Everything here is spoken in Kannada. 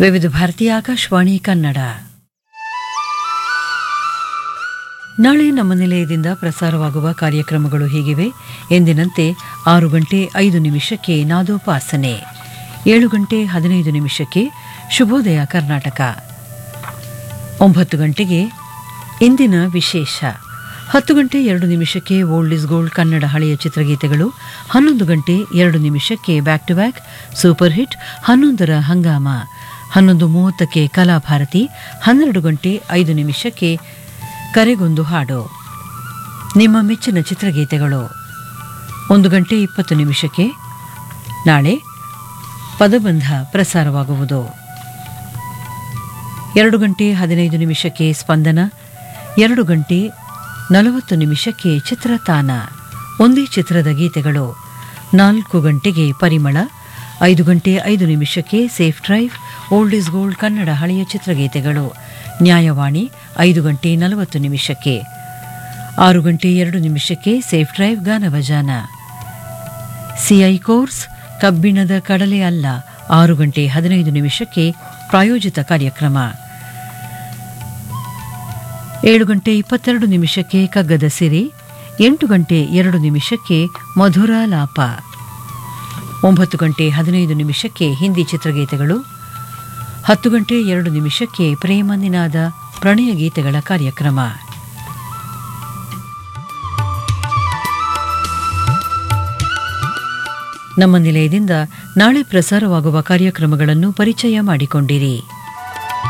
ವಿವಿಧ ಭಾರತೀಯ ಆಕಾಶವಾಣಿ ಕನ್ನಡ ನಾಳೆ ನಮ್ಮ ನಿಲಯದಿಂದ ಪ್ರಸಾರವಾಗುವ ಕಾರ್ಯಕ್ರಮಗಳು ಹೀಗಿವೆ ಎಂದಿನಂತೆ ಆರು ಗಂಟೆ ಐದು ನಿಮಿಷಕ್ಕೆ ನಾದೋಪಾಸನೆ ಏಳು ಗಂಟೆ ಹದಿನೈದು ನಿಮಿಷಕ್ಕೆ ಶುಭೋದಯ ಕರ್ನಾಟಕ ಒಂಬತ್ತು ಗಂಟೆಗೆ ಇಂದಿನ ವಿಶೇಷ ಹತ್ತು ಗಂಟೆ ಎರಡು ನಿಮಿಷಕ್ಕೆ ಓಲ್ಡ್ ಇಸ್ ಗೋಲ್ಡ್ ಕನ್ನಡ ಹಳೆಯ ಚಿತ್ರಗೀತೆಗಳು ಹನ್ನೊಂದು ಗಂಟೆ ಎರಡು ನಿಮಿಷಕ್ಕೆ back to back super hit ಹನ್ನೊಂದರ ಹಂಗಾಮ ಹನ್ನೊಂದು ಮೂವತ್ತಕ್ಕೆ ಕಲಾಭಾರತಿ ಹನ್ನೆರಡು ಗಂಟೆ ಐದು ನಿಮಿಷಕ್ಕೆ ಕರೆಗೊಂದು ಹಾಡು ನಿಮ್ಮ ಮೆಚ್ಚಿನ ಚಿತ್ರಗೀತೆಗಳು ಒಂದು ಗಂಟೆ ಇಪ್ಪತ್ತು ನಿಮಿಷಕ್ಕೆ ನಾಳೆ ಪದಬಂಧ ಪ್ರಸಾರವಾಗುವುದು ಎರಡು ಗಂಟೆ ಹದಿನೈದು ನಿಮಿಷಕ್ಕೆ ಸ್ಪಂದನ ಎರಡು ಗಂಟೆ ನಲವತ್ತು ನಿಮಿಷಕ್ಕೆ ಚಿತ್ರತಾನ ಒಂದೇ ಚಿತ್ರದ ಗೀತೆಗಳು ನಾಲ್ಕು ಗಂಟೆಗೆ ಪರಿಮಳ ಐದು ಗಂಟೆ ಐದು ನಿಮಿಷಕ್ಕೆ safe drive old is gold Kannada ಹಳೆಯ ಚಿತ್ರಗೀತೆಗಳು ನ್ಯಾಯವಾಣಿ ಐದು ಗಂಟೆ ನಲವತ್ತು ನಿಮಿಷಕ್ಕೆ ಆರು ಗಂಟೆ ಎರಡು ನಿಮಿಷಕ್ಕೆ ಸೇಫ್ ಡ್ರೈವ್ ಗಾನಭಜಾನ ಸಿಐ ಕೋರ್ಸ್ ಕಬ್ಬಿಣದ ಕಡಲೆ ಅಲ್ಲ ಆರು ಗಂಟೆ ಹದಿನೈದು ನಿಮಿಷಕ್ಕೆ ಪ್ರಾಯೋಜಿತ ಕಾರ್ಯಕ್ರಮ ಏಳು ಗಂಟೆ ಇಪ್ಪತ್ತೆರಡು ನಿಮಿಷಕ್ಕೆ ಕಗ್ಗದ ಸಿರಿ ಎಂಟು ಗಂಟೆ ಎರಡು ನಿಮಿಷಕ್ಕೆ ಮಧುರ ಲಾಪ ಒಂಬತ್ತು ಗಂಟೆ ಹದಿನೈದು ನಿಮಿಷಕ್ಕೆ ಹಿಂದಿ ಚಿತ್ರಗೀತೆಗಳು ಹತ್ತು ಗಂಟೆ ಎರಡು ನಿಮಿಷಕ್ಕೆ ಪ್ರೇಮ ನಿನಾದ ಪ್ರಣಯ ಗೀತೆಗಳ ಕಾರ್ಯಕ್ರಮ ನಮ್ಮ ನಿಲಯದಿಂದ ನಾಳೆ ಪ್ರಸಾರವಾಗುವ ಕಾರ್ಯಕ್ರಮಗಳನ್ನು ಪರಿಚಯ ಮಾಡಿಕೊಂಡಿರಿ